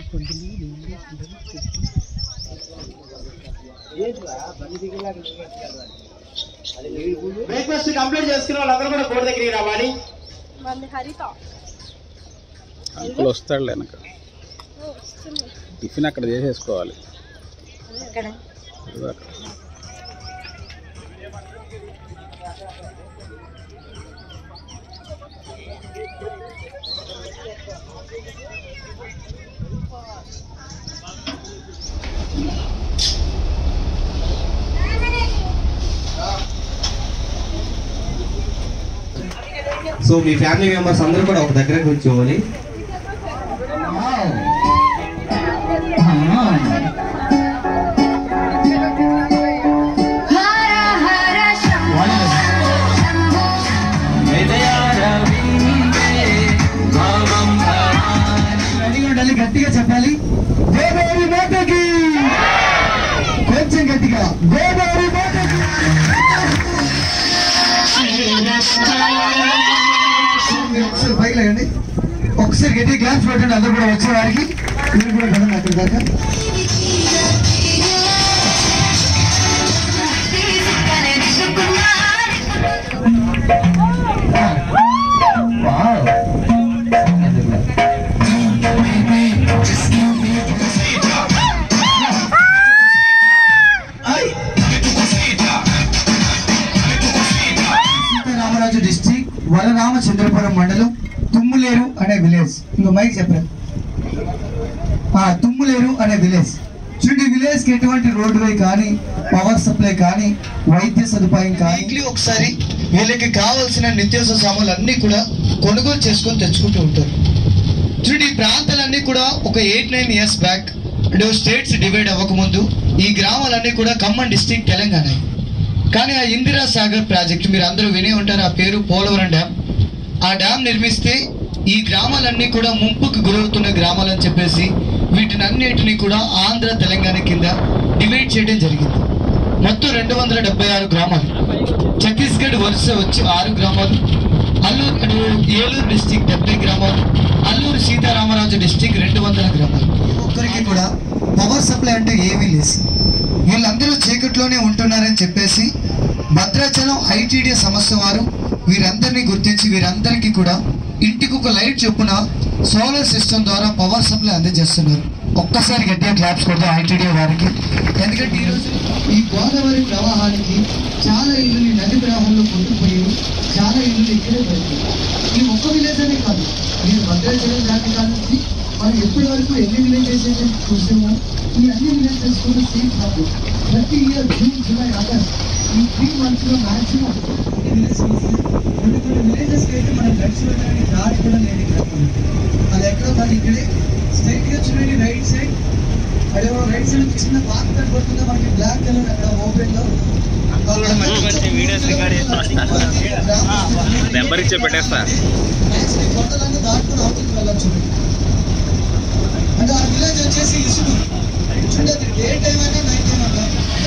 Breakfast complete చేసుకున్న వాళ్ళందరూ కూడా బోర్డు దగ్గరికి రావాలి మంది హరిత అంకుల్ వస్తాడు వెనక ఓ, వస్తుంది. టిఫిన్ అక్కడ చేసేసుకోవాలి ఎక్కడ ఇదిగో అక్కడ. సో మీ ఫ్యామిలీ మెంబర్స్ అందరూ కూడా ఒక దగ్గర కూర్చోవాలి రెడీగా ఉండాలి గట్టిగా చెప్పాలి గోదావరి మాతకి కొంచెం గట్టిగా గోదావరి మాతకి మీరు ఒకసారి పైకి లేండి ఒకసారి గట్టి గ్లాస్ పెట్టండి అందరూ కూడా వచ్చే వారికి మీరు కూడా కదండి అక్కడ దాకా వావ్. సీతారామరాజు డిస్టిక్ వరరామచంద్రపురం మండలం తుమ్ములేరు అనే విలేజ్ ఇంకో మైక్ చెప్పరా ఆ, తుమ్ములేరు అనే విలేజ్ చూడండి విలేజ్ కి ఎటువంటి రోడ్ వే కానీ పవర్ సప్లై కానీ వైద్య సదుపాయం కానీ వీక్లీ ఒకసారి వీళ్ళకి కావాల్సిన నిత్యావసర సామాన్లు అన్ని కూడా కొనుగోలు చేసుకొని తెచ్చుకుంటూ ఉంటారు చూడండి ఈ ప్రాంతాలన్నీ కూడా ఒక ఎయిట్ నైన్ ఇయర్స్ బ్యాక్ అంటే స్టేట్స్ డివైడ్ అవ్వకముందు ఈ గ్రామాలన్నీ కూడా ఖమ్మం డిస్టిక్ తెలంగాణ కానీ ఆ ఇందిరా సాగర్ ప్రాజెక్ట్ మీరు అందరూ వినే ఉంటారు ఆ పేరు పోలవరం డ్యామ్ ఆ డ్యామ్ నిర్మిస్తే ఈ గ్రామాలన్నీ కూడా ముంపుకు గురవుతున్న గ్రామాలని చెప్పేసి వీటిని అన్నిటిని కూడా ఆంధ్ర తెలంగాణ కింద డివైడ్ చేయడం జరిగింది మొత్తం రెండు వందల డెబ్బై ఆరు గ్రామాలు ఛత్తీస్గఢ్ వరుస వచ్చి ఆరు గ్రామాలు అల్లూరు ఏలూరు డిస్టిక్ డెబ్బై గ్రామాలు అల్లూరు సీతారామరాజు డిస్టిక్ రెండు వందల గ్రామాలు ఒక్కరికి కూడా పవర్ సప్లై అంటే ఏమీ లేదు వీళ్ళందరూ చీకట్లోనే ఉంటున్నారని చెప్పేసి భద్రాచలం ఐటీడీ సంస్థ వారు వీరందరినీ గుర్తించి వీరందరికీ కూడా ఇంటికి ఒక లైట్ చొప్పున సోలార్ సిస్టమ్ ద్వారా పవర్ సప్లై అందజేస్తున్నారు ఒక్కసారి గట్టిగా క్లాప్స్ కొడతాం ఐటీడీ వారికి ఎందుకంటే ఈరోజు ఈ గోదావరి ప్రవాహానికి చాలా ఇల్లు ఈ నది ప్రవాహంలో కొట్టుకుపోయి చాలా ఇల్లు ఇక్కడే పడుతుంది ఈ ఒక్క విలేజ్ అనే కాదు మీరు భద్రాచలం దాటి కాదు మనం ఎప్పటి వరకు ఎన్ని విలేజెస్ అయితే చూసామో ఈ అన్ని విలేజెస్ కూడా సేమ్ కాదు ప్రతి ఇయర్ జూన్ జూలై ఆగస్ట్ ఈ త్రీ మంత్స్ లో మాక్సిమం కొన్ని కొన్ని విలేజెస్ అయితే మనం నడిచి వెళ్ళడానికి దారి కూడా లేదు ఇక్కడ అది ఎక్కడో కాదు ఇక్కడే స్ట్రైట్ గా చూడండి రైట్ సైడ్ అదే రైట్ సైడ్ చిన్న పార్క్ కనబడుతుందో మనకి బ్లాక్ కలర్ అక్కడ ఓపెన్ లో మంచి మంచి వీడియోస్ రికార్డ్ నెంబర్ ఇచ్చే పెట్టేస్తా నెక్స్ట్ కొత్తలన్నీ దాటుకుని అవతలకి వెళ్ళొచ్చు అంటే ఆ విలేజ్ వచ్చేసి ఇసుడు చూడండి అది డే టైం అయినా నైట్ టైం అయినా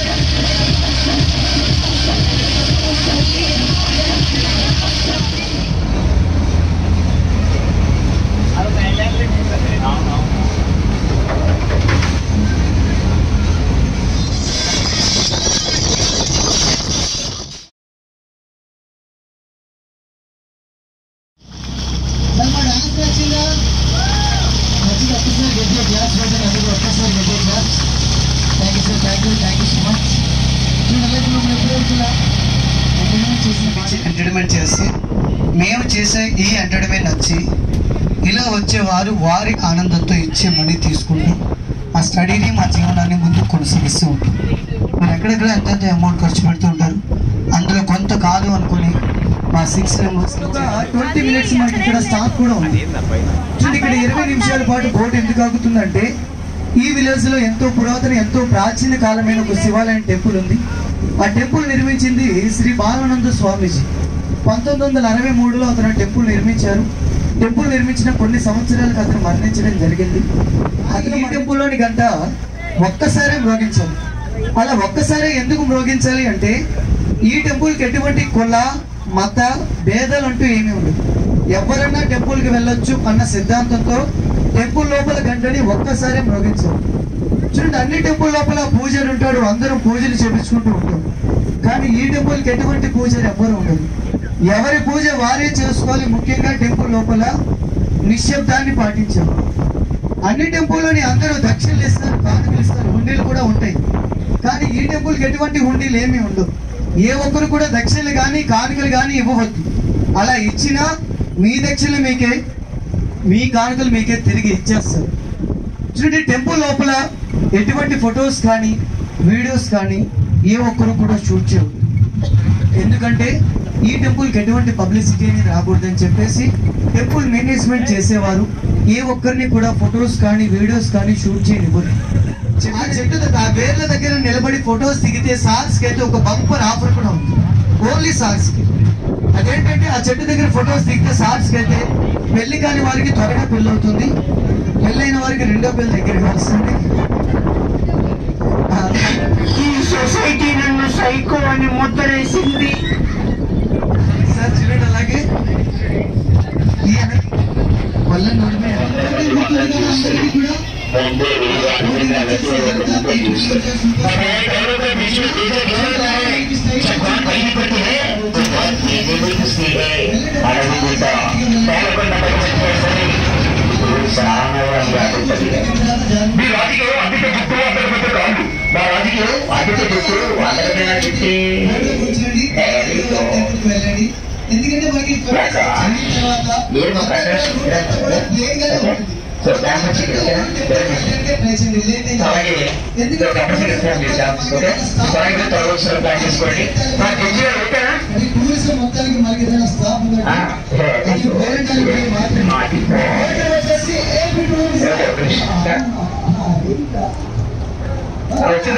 మరి మా డాన్స్ నచ్చిందా నచ్చింది ఒక్కసారి గట్టిగా క్లాస్ పెట్టండి అందరూ ఒక్కసారి గట్టిగా claps thank you sir thank you thank you so much చూడండి మనం ఎప్పుడు వెళ్తున్నా ఎంటర్టైన్మెంట్ చేస్తూ మేము చేసే ఈ ఎంటర్టైన్మెంట్ నచ్చి ఇలా వచ్చేవారు వారి ఆనందంతో ఇచ్చే మనీ తీసుకుంటూ మా స్టడీని మా జీవనాన్ని ముందుకు కొనసాగిస్తూ ఉంటారు మీరు ఎక్కడెక్కడ ఎంతెంత అమౌంట్ ఖర్చు పెడుతూ ఉంటారు అందులో కొంత కాదు అనుకుని మా సిక్స్ మెంబర్స్ ట్వంటీ మినిట్స్ మనకి ఇక్కడ స్టాప్ కూడా ఉంది చూడండి ఇక్కడ ఇరవై నిమిషాల పాటు బోట్ ఎందుకు ఆగుతుందంటే ఈ విలేజ్ లో ఎంతో పురాతన ఎంతో ప్రాచీన కాలమైన ఒక శివాలయం టెంపుల్ ఉంది ఆ టెంపుల్ నిర్మించింది శ్రీ బాలానంద స్వామీజీ పంతొమ్మిది వందల అరవై మూడులో అతను టెంపుల్ నిర్మించారు టెంపుల్ నిర్మించిన కొన్ని సంవత్సరాలకు అతను మరణించడం జరిగింది అతను ఈ టెంపుల్లోని గంట ఒక్కసారే మ్రోగించాలి అలా ఒక్కసారే ఎందుకు మ్రోగించాలి అంటే ఈ టెంపుల్కి ఎటువంటి కుల మత భేదాలు అంటూ ఏమీ ఉండదు ఎవరైనా టెంపుల్కి వెళ్ళొచ్చు అన్న సిద్ధాంతంతో టెంపుల్ లోపల గంటని ఒక్కసారి మ్రోగించారు చూడండి అన్ని టెంపుల్ లోపల పూజారి ఉంటాడు అందరం పూజలు చేపించుకుంటూ ఉంటాం కానీ ఈ టెంపుల్కి ఎటువంటి పూజలు ఎవ్వరు ఉండదు ఎవరి పూజ వారే చేసుకోవాలి ముఖ్యంగా టెంపుల్ లోపల నిశ్శబ్దాన్ని పాటించారు అన్ని టెంపుల్లోని అందరూ దక్షిణలు ఇస్తారు కానుకలు ఇస్తారు హుండీలు కూడా ఉంటాయి కానీ ఈ టెంపుల్కి ఎటువంటి హుండీలు ఏమీ ఉండవు ఏ ఒక్కరు కూడా దక్షిణలు కానీ కానుకలు కానీ ఇవ్వవద్దు అలా ఇచ్చినా మీ దక్షిణలు మీకే మీ కానుకలు మీకే తిరిగి ఇచ్చేస్తారు చూడండి టెంపుల్ లోపల ఎటువంటి ఫొటోస్ కానీ వీడియోస్ కానీ ఏ ఒక్కరు కూడా షూట్ చేయవద్దు ఎందుకంటే ఈ టెంపుల్కి ఎటువంటి పబ్లిసిటీ అనేది రాకూడదని చెప్పేసి టెంపుల్ మేనేజ్మెంట్ చేసేవారు ఏ ఒక్కరిని కూడా ఫొటోస్ కానీ వీడియోస్ కానీ షూట్ చేయనివ్వరు ఆ చెట్టు దగ్గర ఆ వేర్ల దగ్గర నిలబడి ఫొటోస్ దిగితే సార్స్ కి అయితే ఒక బంపర్ ఆఫర్ కూడా ఉంది ఓన్లీ సార్స్ కి అదేంటంటే ఆ చెట్టు దగ్గర ఫొటోస్ దిగితే సార్స్ కి అయితే పెళ్లి కాని వారికి త్వరగా పెళ్లి అవుతుంది పెళ్ళైన వారికి రెండో పెళ్లి దగ్గర వస్తుంది ఆ, ఈ సొసైటీ నన్ను సైకో అని ముద్రేసింది సార్ చూడండి అలాగే ఈయన వల్ల నడిమే మీ రాజకీయం అందుకే గుర్తు అందరి మధ్య కాదు మా రాజకీయం అందుకే గుర్తు అందరి మీద పెట్టి వెళ్ళండి ఎందుకంటే మనకి ఏమో సో దాని వచ్చి అలాగే త్వరగా త్వరగా ప్లాన్ చేసుకోండి మా గెలిచిన ఓకేనా టూరిజం మొత్తానికి మనకి ఏదైనా స్టాప్ ఉందంటే ఆ, అది గవర్నమెంట్ వాళ్ళకి మాత్రమే. మాటి గవర్నమెంట్ వచ్చేసి ఏపీ టూరిజం. వచ్చింది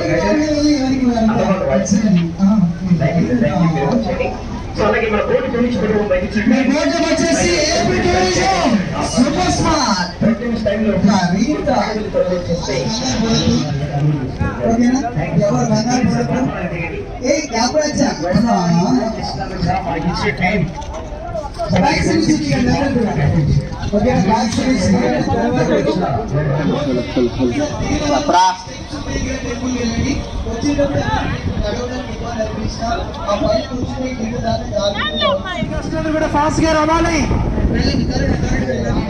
సో అలాగే మన బోర్డు చూపించుకుంటూ బయట మీ భోజనం వచ్చేసి ఏపీ టూరిజం సూపర్ స్మార్ట్ రీతా. ఓకేనా ఎవరు రంగాలు పడకు. ఏ ఎప్పుడు వచ్చా బ్యాక్ సైడ్ నుంచి తీయండి, ఎవరు కూడా. ఓకేనా బ్యాక్ సైడ్ నుంచి తీయండి. వచ్చేటప్పుడు నడవడానికి ఇబ్బంది అనిపించినా, ఆ పైన కూర్చుని కింద దాకా జాగ్రత్తగా కూడా ఫాస్ట్ గా రావాలి వెళ్ళండి కరెక్ట్ కరెక్ట్ వెళ్ళండి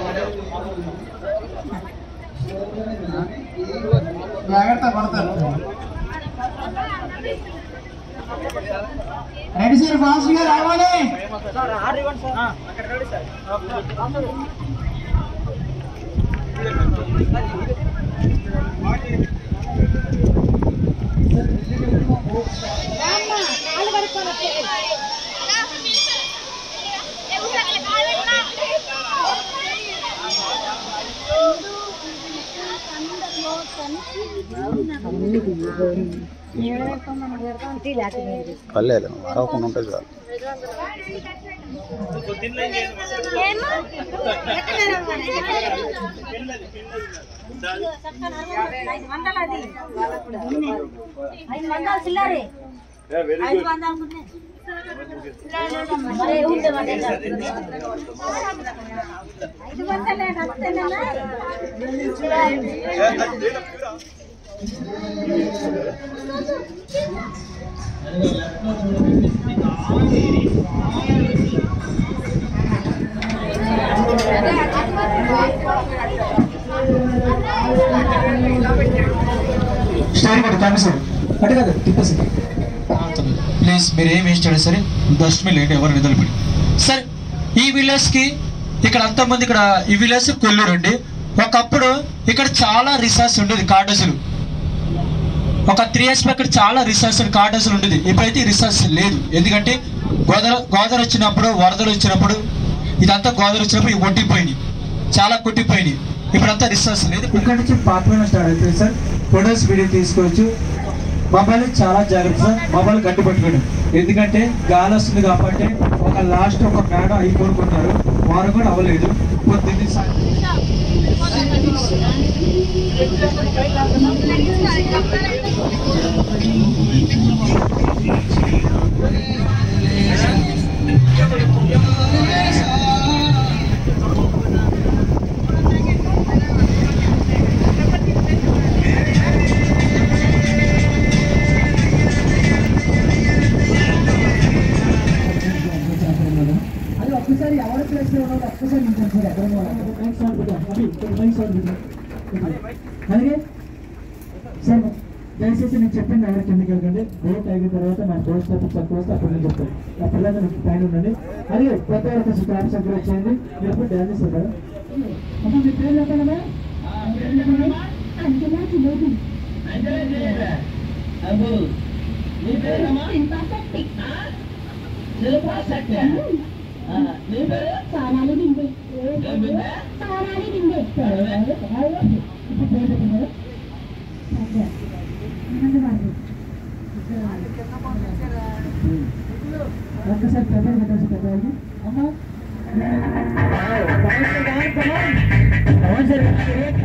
జాగ్రత్త పడతారు రెడీ సార్ ఫాస్ట్ గా రావాలి పర్లేదు అరవకుండా ఉంటే చాలు ఐదు వందలు అది ఐదు వందలు చిల్లరే ఐదు వందలు అనుకుంటే మరి ఉంటే మరి ఐదు వందలే అంతేనా స్టైల్ కొట్టు కమిషన్ అటు కదా తిప్పేసి ప్లీజ్ మీరు ఏం వేస్ట్ సరే డస్ట్బిన్ లేండి ఎవరు నిద్రపడి సరే ఈ విలేజ్కి ఇక్కడ అంతమంది ఇక్కడ ఈ విలేజ్ కొల్లూరు అండి ఒకప్పుడు ఇక్కడ చాలా రిసార్ట్స్ ఉండేది కాటేజీలు ఒక త్రీ ఇయర్స్ ఇక్కడ చాలా రిసార్ట్స్ అండ్ కాటేజీలు ఉండేది ఇప్పుడైతే ఈ రిసార్ట్స్ లేదు ఎందుకంటే గోదావరి గోదావరి వచ్చినప్పుడు వరదలు వచ్చినప్పుడు ఇదంతా గోదావరి వచ్చినప్పుడు ఇవి కొట్టిపోయినాయి చాలా కొట్టిపోయినాయి ఇప్పుడంతా రిసార్ట్స్ లేదు ఇక్కడ నుంచి పాత్ర స్టార్ట్ అవుతుంది సార్ ఫొటోస్ వీడియో తీసుకోవచ్చు మొబైల్ చాలా జాగ్రత్త సార్ మొబైల్ గట్టి పట్టుకోండి ఎందుకంటే గాలి వస్తుంది కాబట్టి ఒక లాస్ట్ ఒక మేడం అయి కోరుకుంటారు వారు కూడా అవ్వలేదు పొద్దున్నే సాయంత్రం ఒక్కసారి ఎవరి ప్లేస్ లో ఉన్నారో ఒక్కసారి నించండి సార్ ఎక్కడ ఉన్నారో. మైక్ సౌండ్ పెట్టాం. అభి, కొంచెం మైక్ సౌండ్ పెట్టాం. అలాగే సార్ దయచేసి నేను చెప్పింది ఎవరికి ఎందుకు వెళ్ళకండి బోట్ అయిన తర్వాత నా బోట్ స్టాప్ తక్కువ వస్తే అప్పుడు నేను చెప్తాను అప్పటిదాకా మీకు పైన ఉండండి అలాగే కొత్త వాళ్ళకి స్టాఫ్ సెంటర్ వచ్చేయండి మీరు ఎప్పుడు డ్యాన్స్ చేస్తారు అమ్మ మీ పేరు చెప్పండి ఒక్కసారి పెద్ద పెట్టాల్సి పెద్ద అమ్మ పవన్ సార్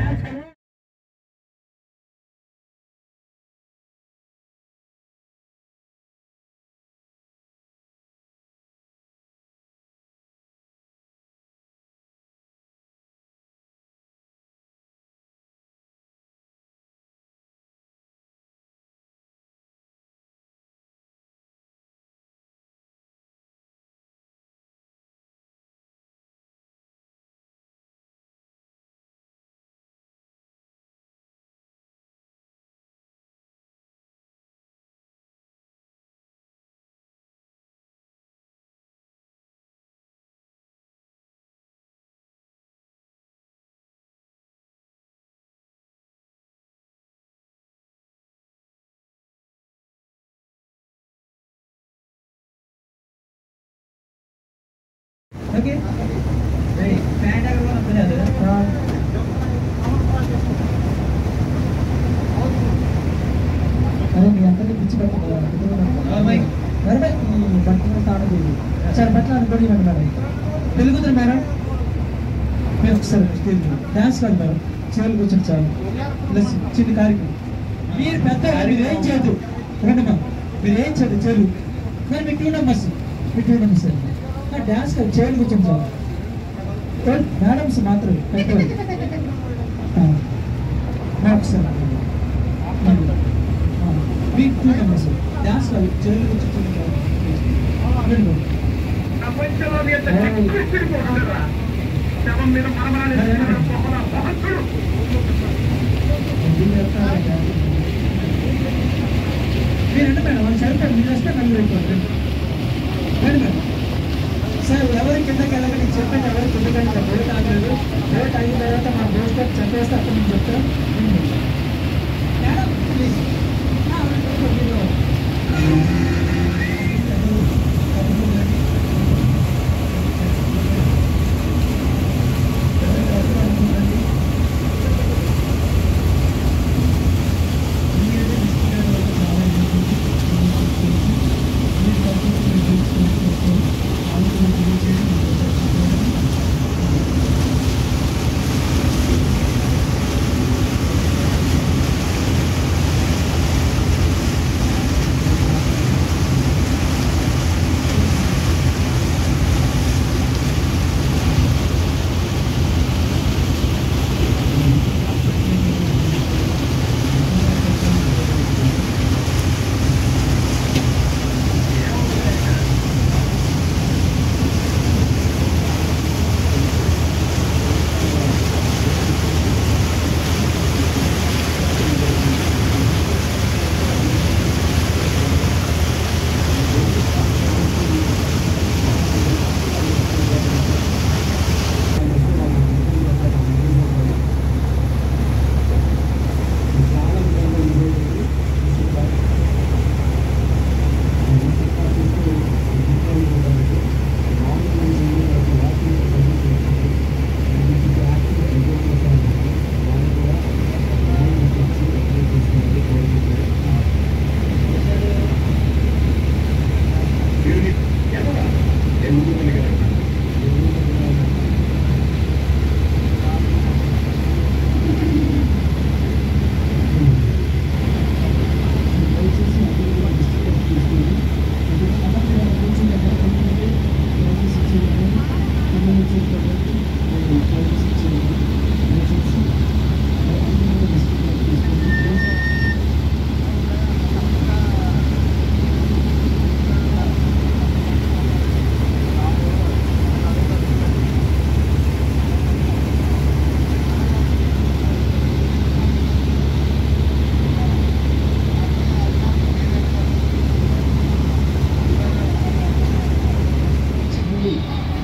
ఓకే ప్యాంట్ అక్కడ కూడా వస్తలేదు అదే మీ అందరినీ పిచ్చి పెట్టుకోవాలి ఈ బట్టలు స్నానం చేయండి సార్ బట్టలు అనుకోండి మేడం మేడం తెలుగుతుంది మేడం మీరు ఒకసారి స్టేజ్ డాన్స్ కాదు మేడం చీరలు కూర్చొని చాలు ప్లస్ చిన్న కార్యక్రమం మీరు పెద్ద మీరు ఏం చేయదు రండమ్మా మీరు ఏం చేయదు చీరలు మరి మీ టూ నెంబర్స్ మీ టూ నెంబర్స్ డాన్స్ కాదు చీరలు కూర్చొని చాలు ఓ- మేడమ్స్ మాత్రమే పెద్దవాళ్ళు ఆ. నా ఒకసారి ఆ. మీ టూ నెంబర్స్ డాన్స్ కాదు చీరలు కూర్చొని చాలు రండి మేడం. మీరంటే మేడం వాళ్ళు చదివారు మీరు వస్తే నలుగురు అయిపోతారు రండి మేడం సార్ ఎవరి కిందకి వెళ్ళకండి చెప్పండి ఎవరి కిందకి వెళ్ళి బోట్ ఆగలేదు బోట్ అయిన తర్వాత మా బోట్ స్టాప్ చెప్పేస్తే అప్పుడు నేను చెప్తాను మేడం ప్లీజ్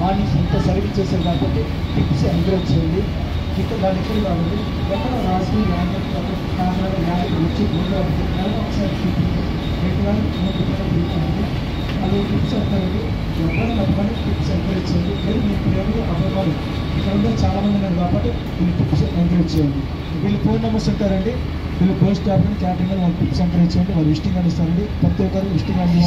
మార్నింగ్ ఇంత సర్వీస్ చేశారు కాబట్టి టిప్స్ ఎంకరేజ్ చేయండి ఇక్కడ దాని ఇక్కడ కాబట్టి ఎక్కడ రాసి ల్యాండ్ కెమెరా ల్యాండ్ వచ్చి ముందు ఒకసారి చూపించి ఎక్కడ అది టిప్స్ అంటారండి ఎవరు నమ్మని టిప్స్ ఎంకరేజ్ చేయండి లేదు మీ పిల్లలు అవ్వాలి ఇక్కడ ఉన్న చాలా మంది ఉన్నారు కాబట్టి వీళ్ళు టిప్స్ ఎంకరేజ్ చేయండి వీళ్ళు ఫోన్ నెంబర్స్ ఉంటారండి వీళ్ళు పోస్ట్ స్టాఫ్ క్యాటరింగ్ వాళ్ళు టిప్స్ ఎంకరేజ్ చేయండి వాళ్ళు విజిటింగ్ కార్డు ఇస్తారండి ప్రతి ఒక్కరు విజిటింగ్ కార్డు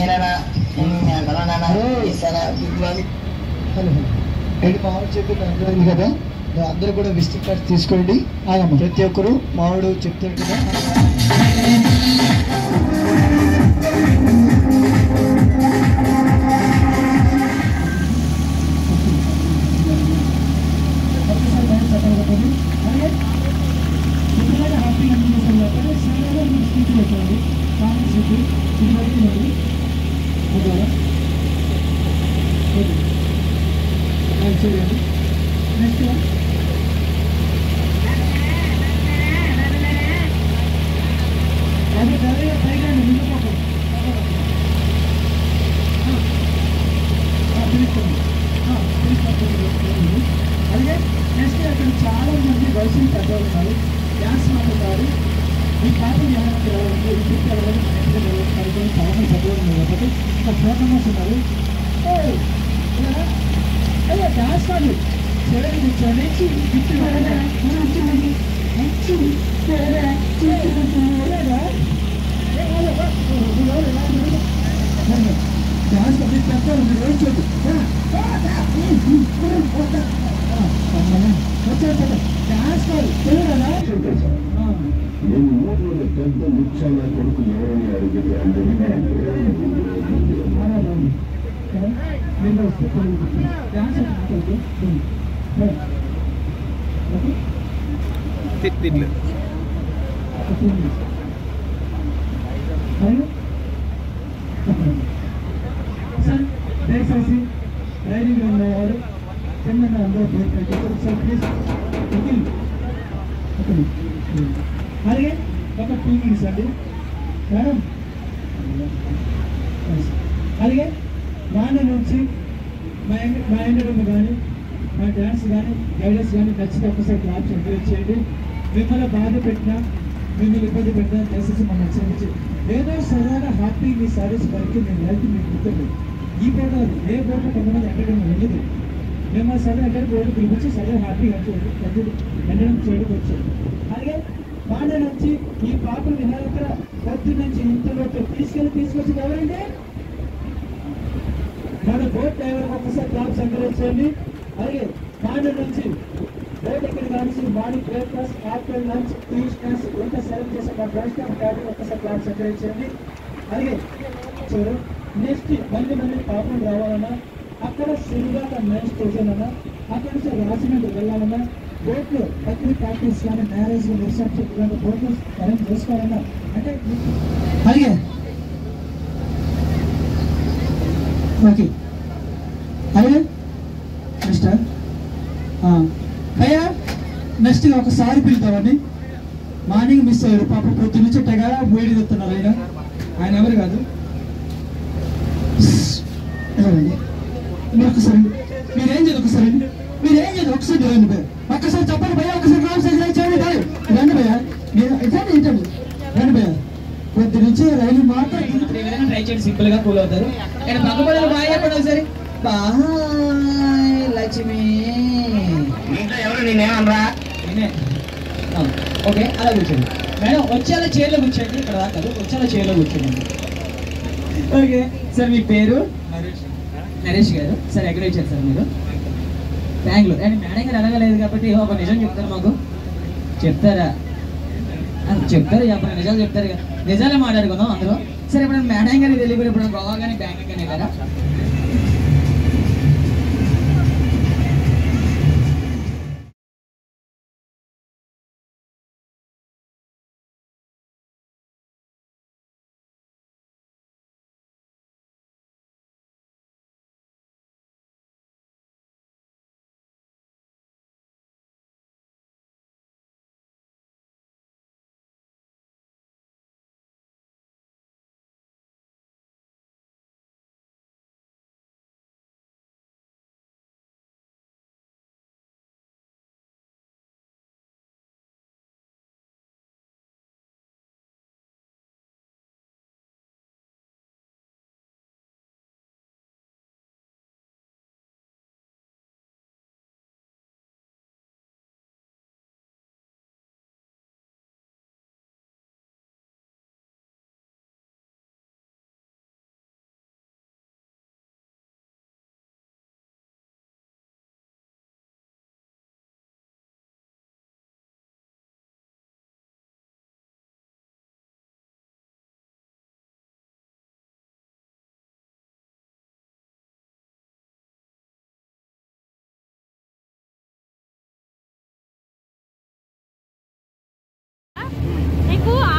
హలో ఏంటి మామిడి చెట్టు అర్థమైంది కదా అందరూ కూడా విజిటింగ్ కార్డ్ తీసుకోండి ప్రతి ఒక్కరు మామిడు చెప్తారు కదా నెక్స్ట్ అది ధరగా పైగా ముందుకోకు అలాగే నెక్స్ట్ అక్కడ చాలా మంది వయసు పెద్దవాళ్ళు ఉన్నారు డ్యాన్స్ మాట్లాడారు ఈ పాటలు ఎవరైనా రావాలి ఈ పిక్ ఎవరైనా మన ఇంటికి వెళ్ళాలి పడుకొని చాలా మంది పెద్దవాళ్ళు ఉన్నారు కాబట్టి ఇంకా ఫోర్ మెంబర్స్ ఉన్నారు ఏయ్, ఇలా అయ్యో డ్యాన్స్ వాళ్ళు చెరడి కూర్చోండి గిఫ్ట్ డ్యాన్స్ అది పెద్దవాళ్ళు మీరు ఏం చూడు వచ్చారు డ్యాన్స్ వాళ్ళు తెలియదా నేను ఊర్లో పెద్ద ముఖ్యంగా కొడుకు ఎవరని అడిగితే అంటే నేను వస్తే డ్యాన్స్ మాట్లాడుతూ ఓకే తిట్లు సార్ దయచేసి రైడింగ్ ఉన్నవారు కింద అందరూ బ్రేక్ పెట్టారు సార్ ప్లీజ్ నిఖిల్ ఒక నిమిషం. అలాగే ఒక టూ మినిట్స్ అండి మేడం అలాగే నాన్న నుంచి మా ఎండ- మా ఎండడం కానీ మా డ్యాన్స్ కానీ గైడెన్స్ కానీ నచ్చితే ఒక్కసారి క్లాప్స్ ఎంకరేజ్ చేయండి మిమ్మల్ని బాధ పెట్టినా మిమ్మల్ని ఇబ్బంది పెట్టినా దయచేసి మనం హెచ్చరించి ఏదో సరదాగా హ్యాపీ మీ సారీస్ వరకు నేను లైఫ్ మీకు గుర్తుంది ఈ పూట ఏ పూట కొంతమంది ఎంటర్టైన్మెంట్ వెళ్ళదు మేము సరే ఎక్కడ రోడ్డు పిలిపించి సరే హ్యాపీగా ఎండడం చేయడం వచ్చాడు అలాగే బాండ నుంచి ఈ పాపల విహారక్కడ పొద్దు నుంచి ఇంతలోకి తీసుకెళ్ళి తీసుకొచ్చి ఎవరండి మన బోట్ డ్రైవర్ ఒక్కసారి క్లాప్స్ ఎంకరేజ్ చేయండి అలాగే బాండ నుంచి బోట్ ఎక్కడ కానీ morning breakfast after lunch tea snacks ఎంత సర్వ్ చేసే మా బోట్ స్టాఫ్ క్యాబిన్ ఒక్కసారి క్లాప్స్ ఎంకరేజ్ చేయండి అలాగే చూడు నెక్స్ట్ మళ్ళీ మళ్ళీ పాపం రావాలన్నా అక్కడ సులువుగా మ్యాచ్ చేసానన్నా అక్కడ నుంచి రాజమండ్రి వెళ్ళాలన్నా బోట్లు అగ్రి ప్రాక్టీస్ కానీ మ్యారేజ్ రిసెప్షన్ ఇలాంటి బోట్లు అరేంజ్ చేసుకోవాలన్నా అంటే అలాగే ఓకే అలాగే మిస్టర్ భయ్యా నెక్స్ట్ ఒకసారి పిలుతామండి మార్నింగ్ మిస్ అయ్యారు పాప పొద్దు నుంచి తెగ వేడి తెస్తున్నారు ఆయన ఆయన ఎవరు కాదు ఎవరండి మీరు ఒకసారి మీరేం చేయదు ఒకసారి మీరేం చేయదు ఒకసారి రండి భయ్య ఒక్కసారి చెప్పండి భయ్య ఒకసారి రామ్ సైజ్ చేయండి భయ్య రండి భయ్య మీరు ఇటండి ఇటండి రండి భయ్య పొద్దు నుంచి రైలు మాత్రం ఏదైనా ట్రై చేయండి సింపుల్ గా కూల్ అవుతారు అండ్ పక్క పడలు బాయ్ చెప్పండి ఒకసారి బాయ్ లక్ష్మి ఇంకా ఎవరు నేనేమనరా నేనే. ఆ, ఓకే అలా కూర్చోండి మేడం వచ్చేలా చైర్లో కూర్చోండి ఇక్కడ దాకా కాదు వచ్చేలా చైర్లో కూర్చోండి ఓకే సార్ మీ పేరు నరేష్ గారు సార్ ఎక్కడ వచ్చారు సార్ మీరు బెంగళూరు అండ్ మేడం గారు అడగలేదు కాబట్టి ఒక నిజం చెప్తారు మాకు చెప్తారా ఆ, చెప్తారు చెప్పండి నిజాలు చెప్తారు కదా నిజాలే మాట్లాడుకుందాం అందరూ సరే ఇప్పుడు మేడం గారికి తెలియకుండా ఇప్పుడు గోవా కానీ బ్యాంక్ కానీ వెళ్ళారా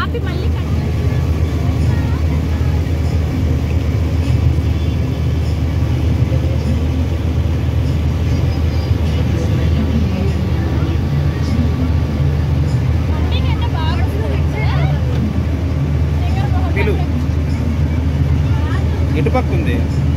పిలు ఎటు పక్క ఉంది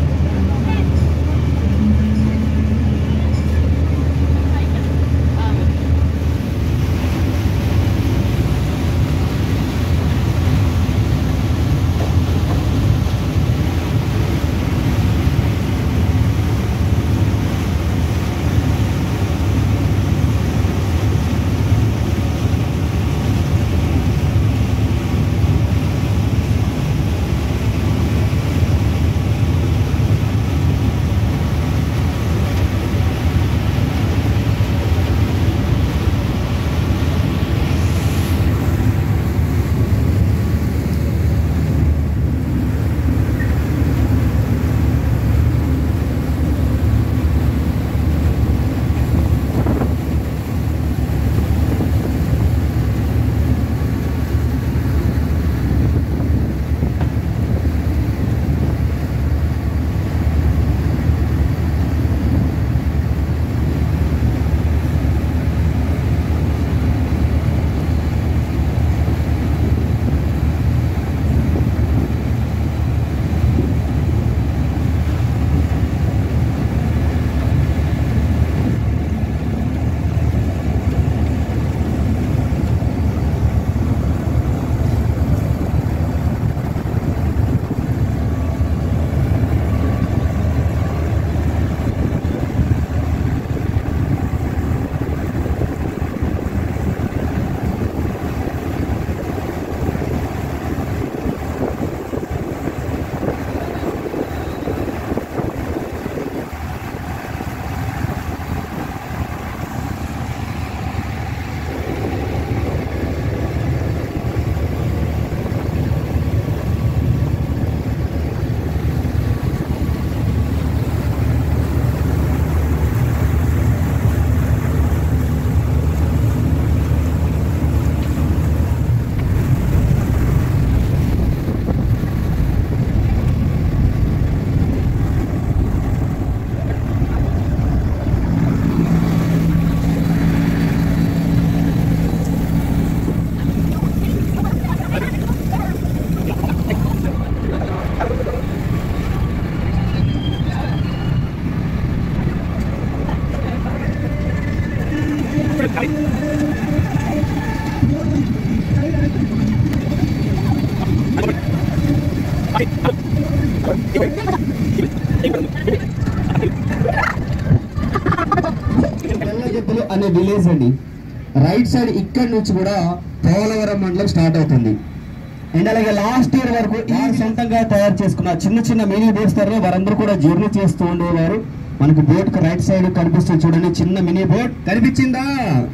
తెల్లగెద్దలు అనే విలేజ్ అండి రైట్ సైడ్ ఇక్కడ నుంచి కూడా పోలవరం మండలం స్టార్ట్ అవుతుంది అండ్ అలాగే లాస్ట్ ఇయర్ వరకు ఈ సొంతంగా తయారు చేసుకున్న చిన్న చిన్న మినీ బోట్స్ ధరలో వారందరూ కూడా జర్నీ చేస్తూ ఉండేవారు మనకి బోట్ కి రైట్ సైడ్ కనిపిస్తుంది చూడండి చిన్న మినీ బోట్ కనిపించిందా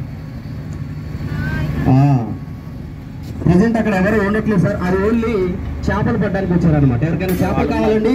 ప్రజెంట్ అక్కడ ఎవరు ఉండట్లేదు సార్ అది ఓన్లీ చేపలు పట్టడానికి వచ్చారనమాట ఎవరికైనా చేపలు కావాలండి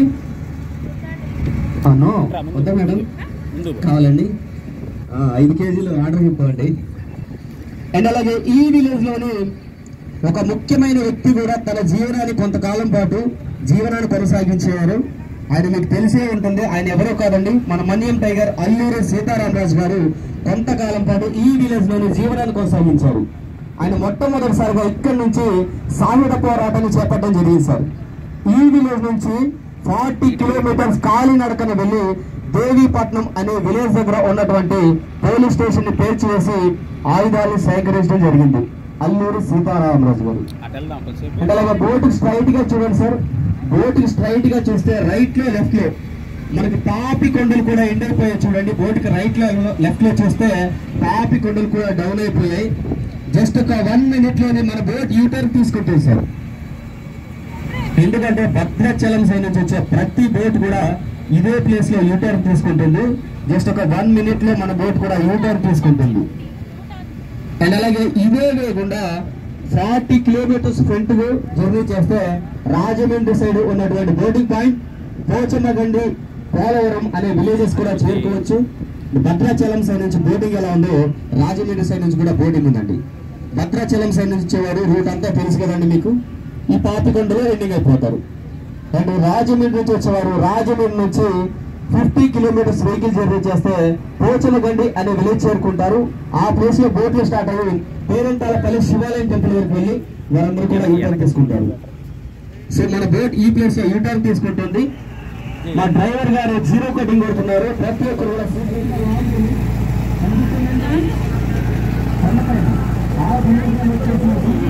నో వద్దా మేడం కావాలండి ఆ, ఐదు కేజీలు ఆర్డర్ ఇవ్వండి అండ్ అలాగే ఈ విలేజ్ లోని ఒక ముఖ్యమైన వ్యక్తి కూడా తన జీవనాన్ని కొంతకాలం పాటు జీవనాన్ని కొనసాగించేవారు ఆయన మీకు తెలిసే ఉంటుంది ఆయన ఎవరో కాదండి మన మన్యం టైగర్ అల్లూరి సీతారామరాజు గారు కొంతకాలం పాటు ఈ విలేజ్ లోని జీవనాన్ని కొనసాగించారు ఆయన మొట్టమొదటిసారిగా ఇక్కడి నుంచి సాయుధ పోరాటాన్ని చేపట్టడం జరిగింది సార్ ఈ విలేజ్ నుంచి ఫార్టీ కిలోమీటర్స్ కాలినడకన వెళ్ళి దేవీపట్నం అనే విలేజ్ దగ్గర ఉన్నటువంటి పోలీస్ స్టేషన్ ని పేర్చివేసి ఆయుధాలు సేకరించడం జరిగింది అల్లూరి సీతారామరాజు గారు అటు వెళ్దాం కొద్దిసేపు అంటే అలాగే బోట్ స్ట్రైట్ గా చూడండి సార్ బోట్ స్ట్రైట్ గా చూస్తే రైట్ లో లెఫ్ట్ లో మనకి పాపి కొండలు కూడా ఎండ్ అయిపోయాయి చూడండి బోట్ కి రైట్ లో లెఫ్ట్ లో చూస్తే పాపి కొండలు కూడా డౌన్ అయిపోయాయి జస్ట్ ఒక వన్ మినిట్ లోనే మన బోట్ యూటర్న్ తీసుకుంటుంది సార్ ఎందుకంటే భద్రాచలం సైడ్ నుంచి వచ్చే ప్రతి బోట్ కూడా ఇదే ప్లేస్ లో యూటర్న్ తీసుకుంటుంది జస్ట్ ఒక వన్ మినిట్ లో మన బోట్ కూడా యూటర్న్ తీసుకుంటుంది అండ్ అలాగే ఇదే వేయకుండా ఫార్టీ కిలోమీటర్స్ ఫ్రంట్ జర్నీ చేస్తే రాజమండ్రి సైడ్ ఉన్నటువంటి బోటింగ్ పాయింట్ పోచమ్మగండి పోలవరం అనే విలేజెస్ కూడా చేరుకోవచ్చు భద్రాచలం సైడ్ నుంచి బోటింగ్ ఎలా ఉందో రాజమండ్రి సైడ్ నుంచి కూడా బోటింగ్ ఉందండి భద్రాచలం సైడ్ నుంచి వచ్చేవారు రూట్ అంతా తెలుసు కదండి మీకు ఈ పాపికొండలో ఎండింగ్ అయిపోతారు అండ్ రాజమండ్రి నుంచి వచ్చేవారు రాజమండ్రి నుంచి ఫిఫ్టీ కిలోమీటర్స్ వెహికల్ జర్నీ చేస్తే పోచలగండి అనే విలేజ్ చేరుకుంటారు ఆ ప్లేస్ లో బోట్లు స్టార్ట్ అయ్యి పేరంటాలపల్లి శివాలయం టెంపుల్ వరకు వెళ్ళి వారందరూ కూడా యూటర్న్ తీసుకుంటారు సో మన బోట్ ఈ ప్లేస్ లో యూటర్న్ తీసుకుంటుంది మా డ్రైవర్ గారు జీరో కటింగ్ కొడుతున్నారు ప్రతి ఒక్కరు కూడా full vehicle ఆపుకుని కనిపిస్తుందండి? కనపడదు. ఆ vehicle వచ్చేసి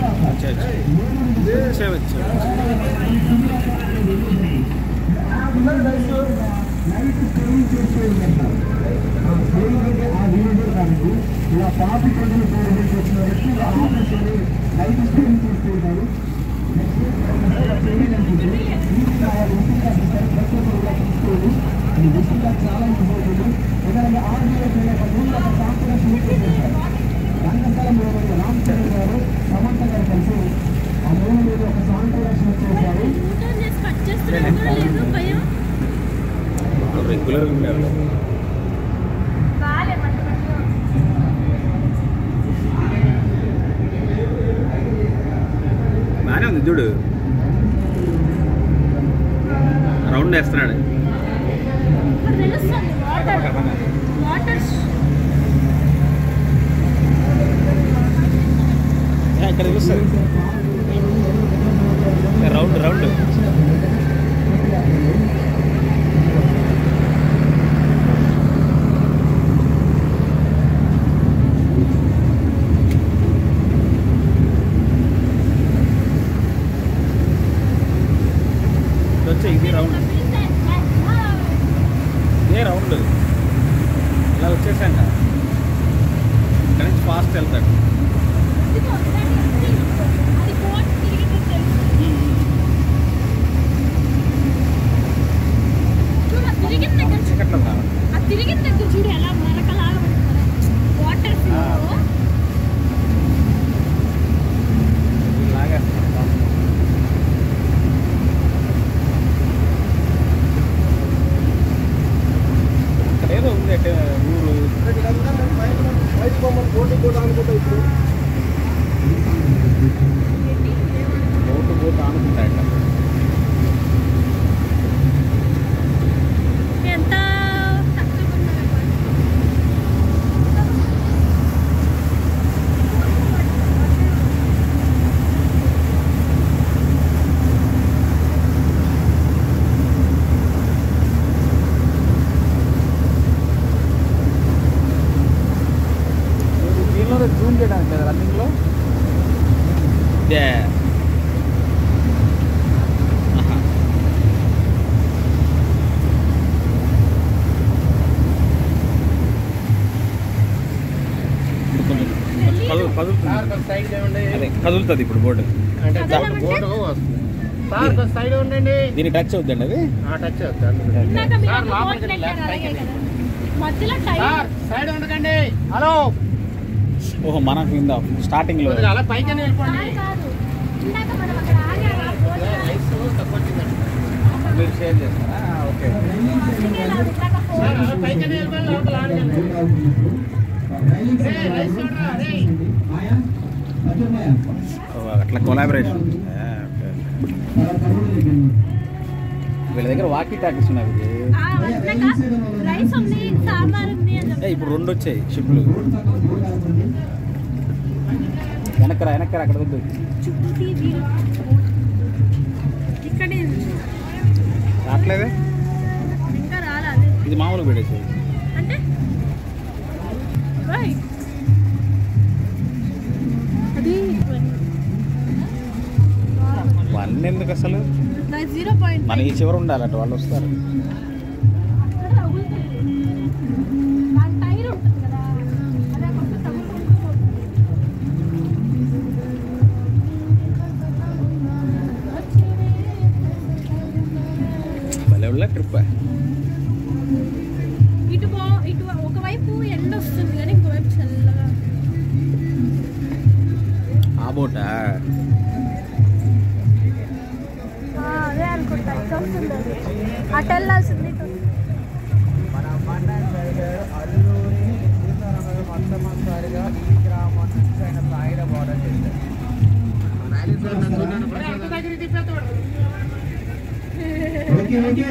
వచ్చా వచ్చా లైట్ స్టేయింగ్ చేస్తూ ఉంటారు ఆ స్టేయింగ్ అంటే ఆ వీడియో కాదు ఇలా పాపి కొండలు పోయి వచ్చిన వ్యక్తి ఇలా ఆపరేషన్ లైట్ స్టేయింగ్ చేస్తూ ఉంటారు చాలా ఇంపార్టెంట్ ఎందుకంటే ఆర్మీలో ఒక సాంస్కృతిక షూట్ చేశారు రంగస్థలం రామ్ చరణ్ గారు సమంత గారు కలిసి ఆ మూవీ మీద ఒక సాంగ్ కూడా షూట్ చేశారు యూటర్న్ చేసి కట్ చేస్తున్నా కూడా లేదు భయం రెగ్యులర్గా ఉండేవాళ్ళు బాగాలే మంచి మంచిగా బాగానే ఉంది చూడు రౌండ్ వేస్తున్నాడు ఇప్పుడు తెలుస్తుంది వాటర్ వాటర్ ఏ, ఇక్కడ తెలుస్తుంది రౌండ్ రౌండ్ ఇది వచ్చే ఇది రౌండ్ ఇదే రౌండ్ ఇలా వచ్చేసాక ఇక్కడ నుంచి ఫాస్ట్ వెళ్తాడు అది బోట్ తిరిగి తెలుసు చూడు ఆ తిరిగిన దగ్గర చూడు చీకట్లో కావాలి ఆ తిరిగిన దగ్గర చూడు ఎలా మరకలాగా వాటర్ ఫ్లో లాగేస్తాడు ఇక్కడ ఏదో ఉంది అంటే ఊరు బోటు బోటు ఆనుకుంటాయట ఎంత తక్కువ ఉన్నది దీనిలో జూమ్ చేయడానికి కదా రన్నింగ్లో ఇదే ఆహా. ఇప్పుడు కొంచెం కొంచెం కదులు కదులుతుంది అదే కదులుతుంది ఇప్పుడు బోర్డు దీన్ని టచ్ అవుద్దండి అది ఇందాక మీరు ఒక బోట్ పెట్టారు అలాగే కదా మధ్యలో టైర్ ఓహో మనకు కింద స్టార్టింగ్ లో కాదు కాదు ఇందాక మనం అక్కడ ఆగాం ఆ బోట్ మీరు షేర్ చేస్తారా ఓకే ఇందాక ఫోన్ ఓ, అట్లా కొలాబరేషన్ వీళ్ళ దగ్గర వాకీ టాకీస్ ఉన్నాయి ఇది. ఆ వద్దక రైస్ ఉంది సాంబార్ ఉంది అని ఏ, చెప్పి ఇప్పుడు రెండు వచ్చాయి షిప్లు వెనకరా వెనకరా అక్కడ వద్దు చుట్టూ తీసి ఇక్కడే ఉంది. రావట్లేదే ఇంకా రాలేదు ఇది మామూలుగా పెట్టేసి అంటే రైట్ అది వన్ ఎందుకు అసలు జీరో పాయింట్ మన ఈ చివర ఉండాలంట వాళ్ళు వస్తారు వాళ్ళ టైర్ ఉంటుంది కదా అదే కొంచెం తగ్గుకుంటూ పోతుంది. భలే ఉళ్ళ ట్రిప్ ఇటు పో ఇటు ఒకవైపు ఎండ వస్తుంది కానీ ఇంకోవైపు చల్లగా ఆ బోటా ఆ, అదే అనుకుంటా ఇటు వస్తుంది అది అటు వెళ్ళాల్సింది ఓకే ఓకే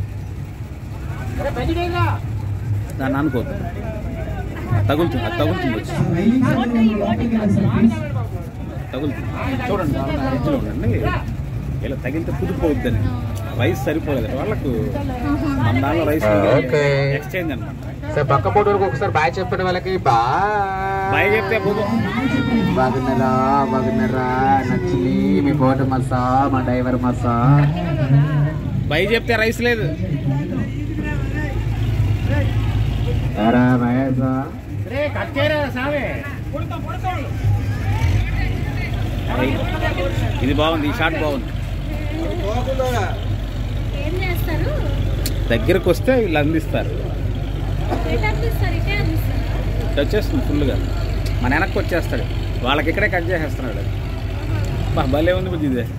దాన్ని అనుకోద్దు తగులుతుంది అది తగులుతుంది వచ్చి రైలింగ్ సైడ్ లోపలికి వెళ్ళండి సార్ ప్లీజ్ తగులుతుంది చూడండి ఆ ఎడ్జ్లో ఉండండి ఇలా తగిలితే కుదిరిపోవద్దని రైస్ సరిపోలేదు వాళ్ళకు మన దానిలో రైస్ ఓకే. ఎక్స్చేంజ్ అనమాట సార్ పక్క ఫోటోలకు ఒకసారి బాయ్ చెప్పండి వాళ్ళకి బాయ్ బాయ్ చెప్తే పోదు బాగున్నారా బాగున్నారా నచ్చింది మీ ఫోటో మసా మా డ్రైవర్ మసా బై చెప్తే రైస్ లేదు ఎరా మహేశా ఇది బాగుంది ఈ షాట్ బాగుంది ఏం చేస్తారు దగ్గరకు వస్తే వీళ్ళు అందిస్తారు ఎటు అందిస్తారు ఇటే అందిస్తారు ఇటు వచ్చేస్తుంది ఫుల్గా మన వెనక్కి వచ్చేస్తాడు వాళ్ళకి ఇక్కడే కట్ చేసేస్తున్నాడు బా భలే ఉంది బుద్ధి ఇదే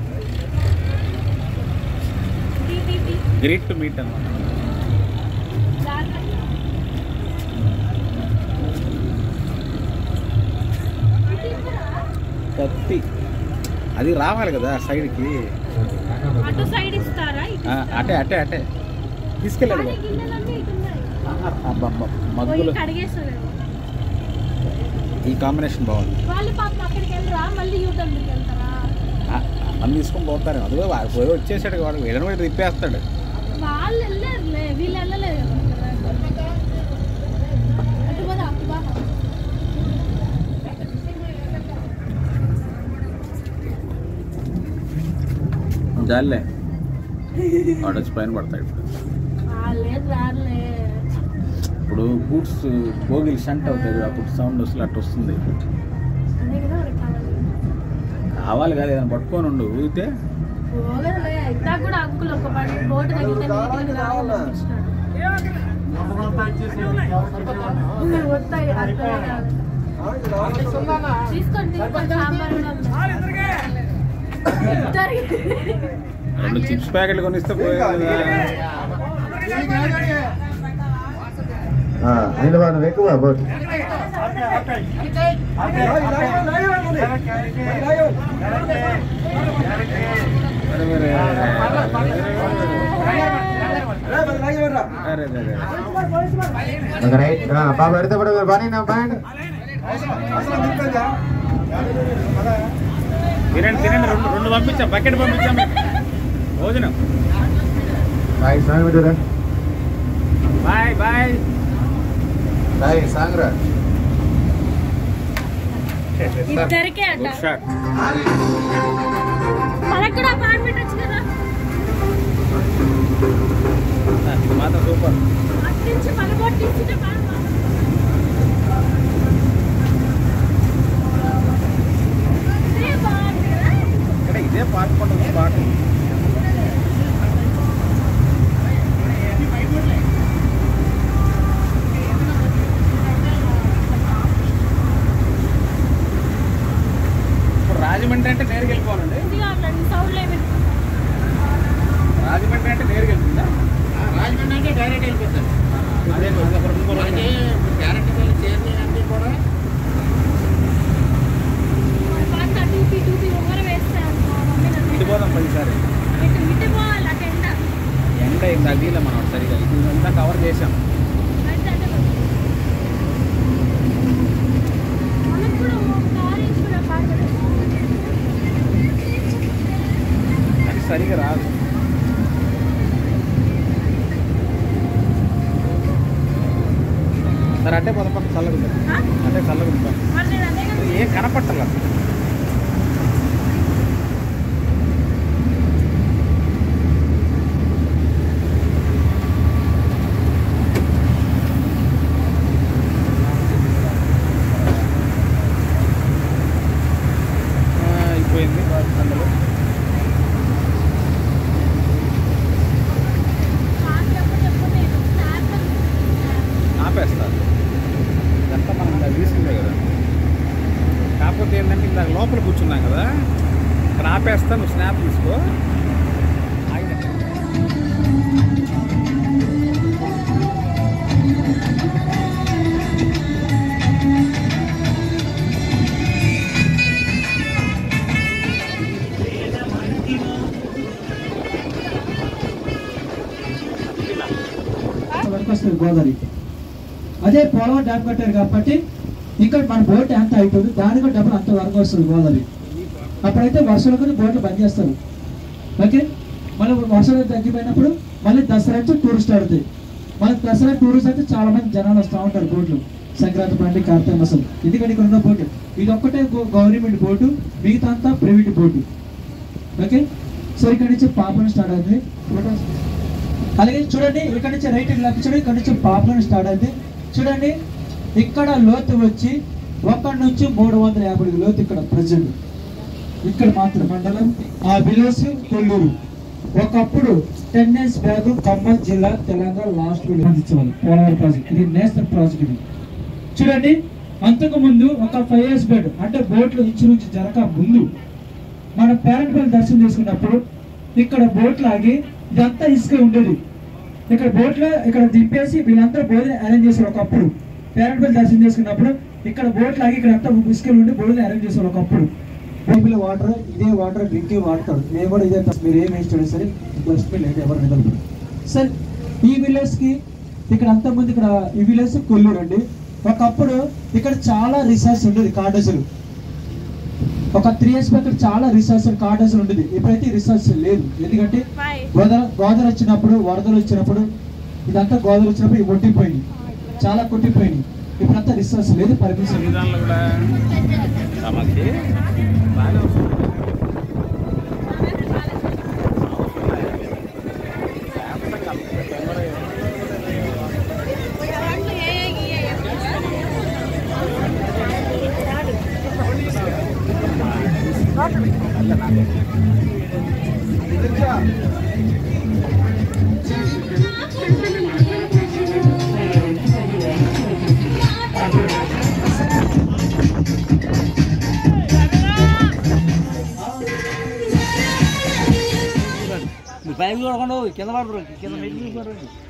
టీ టీ టీ గ్రేట్ టు మీట్ అనమాట జాగ్రత్త కత్తి అది రావాలి కదా సైడ్కి అటు సైడ్ ఇస్తారా ఇటు ఆ, అటే అటే అటే తీసుకెళ్ళాడు కానీ కదా. గిన్నెలన్నీ ఇటు ఉన్నాయి అబ్బబ్బ, పోయి మగ్గులు కడిగేస్తారు ఈ కాంబినేషన్ బాగుంది వాళ్ళు పాపం అక్కడికి వెళ్ళరా మళ్ళీ యూటర్న్ వెళ్తారా ఆ, అన్ని తీసుకొని పోతారు అదిగో వాడు పోయి వచ్చేసాడు వాడు వీళ్ళని కూడా తిప్పేస్తాడు వాళ్ళు వెళ్ళారులే వీళ్ళు వెళ్ళలేదు కదా అటు పోదా అటు పోదా జాలే వాడు వచ్చి పైన పడతాడు ఇప్పుడు లేదు రారులే ఇప్పుడు గూడ్స్ భోగిలు షంట్ అవుతుంది అప్పుడు సౌండ్ వస్తుంది అట్టు వస్తుంది అదే కదా మరి కావాలి కావాలి కదా ఏదైనా పట్టుకొని ఉండు ఊగితే పోగలే ఇందాక కూడా అంకుల్ ఒక పని బోటు తగిలితే నీట్గా రావాలనిపించినాడు వస్తాయి అర్థమే కాదు. తీసుకోండి తీసుకోండి సాంబార్ కూడా ఉంది. ఇద్దరికి. రెండు చిప్స్ ప్యాకెట్లు కొనిస్తే పోయేది కదా. నిలబడు ఎక్కువ బోట్ అరే, అరే, అరే, అరే, అరే. రైట్ బాబు ఎడితే పడ బాగా నా పాయింట్ తినండి తినండి రెండు రెండు పంపించాం బకెట్ పంపించాం మీకు. భోజనం బాయ్ సాంగ్ పెట్టరా బాయ్ బాయ్ బాయ్ సాంగ్ రా ఇద్దరికే అట గుడ్ షాట్ మనకు కూడా పాట పెట్టచ్చు కదా ఇది మాత్రం సూపర్ అట్టించి మన బోట్ తీసుకుంటే పాట ఇదే బాగుంది కదా ఇక్కడ ఇదే పాడుకుంటుంది పాట ఇప్పుడు రాజమండ్రి అంటే నేరుగా వెళ్ళిపోవాలండి ఇదిగా ఉండండి సౌండ్ లేవి రాజమండ్రి అంటే నేరుగా వెళ్తుందా రాజమండ్రి అంటే డైరెక్ట్ వెళ్ళిపోతారు అదే అదొక ఇంకో రోజు. డైరెక్ట్ వెళ్ళి చేరి అన్ని కూడా పాట టూపీ టూపీ ఒకరు వేస్తే అనుకో మమ్మీ నన్ను ఇటు పోదాం పదిసారి ఇటు ఇటు పోవాలి అటు ఎండ ఎండ ఏం తగ్గిలే మనం సరిగా ఇది అంతా కవర్ చేసాం అంటే అదే కదా. మనకు కూడా ఒక కార్ వేసుకునే పాట పెట్టచ్చు. అది సరిగా రాదు సరే అట్టే పోదాం పక్క చల్లగా ఉంటుంది ఆ? అంటే చల్లగా ఉంటాం మరి నేను అదే కదా ఏం కనపట్టాల అయిపోయింది అందులో కార్ చెప్పు చెప్పు నేను స్నాప్ ఆపేస్తారు ఇదంతా మనం ఇందాక తీసుకుందే కదా కాకపోతే ఏంటంటే ఇందాక లోపల కూర్చున్నాం కదా ఇక్కడ ఆపేస్తా నువ్వు స్నాప్ తీసుకో ఆగిన. అదే పోలవరం డ్యామ్ కట్టారు కాబట్టి ఇక్కడ మన బోట్ ఎంత అవుతుంది దానికి డబ్బులు అంత వరకు వస్తుంది గోదావరి అప్పుడైతే వర్షాలు కూడా బోట్లు బంద్ చేస్తారు ఓకే మళ్ళీ వర్షాలు తగ్గిపోయినప్పుడు మళ్ళీ దసరా నుంచి టూరిస్ట్ ఆడుతాయి మళ్ళీ దసరా టూరిస్ట్ అయితే చాలా మంది జనాలు వస్తూ ఉంటారు బోట్లు సంక్రాంతి పండుగ కార్తీక మాసం ఎందుకంటే ఇక్కడ ఉన్న బోటు ఇది ఒక్కటే గవర్నమెంట్ బోటు మిగతా అంతా ప్రైవేట్ బోటు ఓకే సో ఇక్కడ నుంచి పాపం స్టార్ట్ అవుతుంది ఫోటోస్ అలాగే చూడండి ఇక్కడ నుంచి రైట్ లెఫ్ట్ చూడండి ఇక్కడ నుంచి పాపం స్టార్ట్ అవుతుంది చూడండి ఇక్కడ లోతు వచ్చి ఒకటి నుంచి మూడు వందల యాభై అడుగుల లోతు ఇక్కడ ప్రజెంట్ ఇక్కడ మాత్రం మండలం ఆ విలేజ్ కొల్లూరు ఒకప్పుడు టెన్ ఇయర్స్ బ్యాక్ ఖమ్మం జిల్లా తెలంగాణ లాస్ట్ ఇచ్చేవాళ్ళు పోలవరం ప్రాజెక్ట్ ఇది నేషనల్ ప్రాజెక్ట్ ఇది చూడండి అంతకు ముందు ఒక ఫైవ్ ఇయర్స్ బ్యాక్ అంటే బోట్లు ఇచ్చి నుంచి జరగక ముందు మన పేరెంట్ పల్లి దర్శనం చేసుకున్నప్పుడు ఇక్కడ బోట్లు ఆగి ఇదంతా ఇసుక ఉండేది ఇక్కడ బోట్లో ఇక్కడ దింపేసి వీళ్ళందరూ భోజనం అరేంజ్ చేశారు ఒకప్పుడు పేరెంట్ పల్లి దర్శనం చేసుకున్నప్పుడు ఇక్కడ బోట్లు ఆగి ఇక్కడ అంతా ఇసుకలు ఉండి భోజనం అరేంజ్ చేశారు ఒకప్పుడు బైబిల్ వాటర్ ఇదే వాటర్ డ్రింకింగ్ వాడతారు మేము కూడా ఇదే మీరు ఏం వేస్తాడు సరే డస్ట్బిన్ అయితే ఎవరు నిలబడి సార్ ఈ విలేజ్ కి ఇక్కడ అంతకుముందు ఇక్కడ ఈ విలేజ్ కొల్లూరు అండి ఒకప్పుడు ఇక్కడ చాలా రిసార్ట్స్ ఉండేది కాటేజీలు ఒక త్రీ ఇయర్స్ బ్యాక్ చాలా రిసార్ట్స్ కాటేజ్ ఉండేది ఇప్పుడైతే రిసార్ట్స్ లేదు ఎందుకంటే గోదావరి గోదావరి వచ్చినప్పుడు వరదలు వచ్చినప్పుడు ఇదంతా గోదావరి వచ్చినప్పుడు ఇవి కొట్టిపోయింది చాలా కొట్టిపోయింది ఇప్పుడంతా రిసార్ట్స్ లేదు పర్మిషన్ లేదు దానిలో కూడా మనకి బాగానే వస్తుంది పైకి చూడకుండా కింద పడరు కింద మెట్లు చూడరు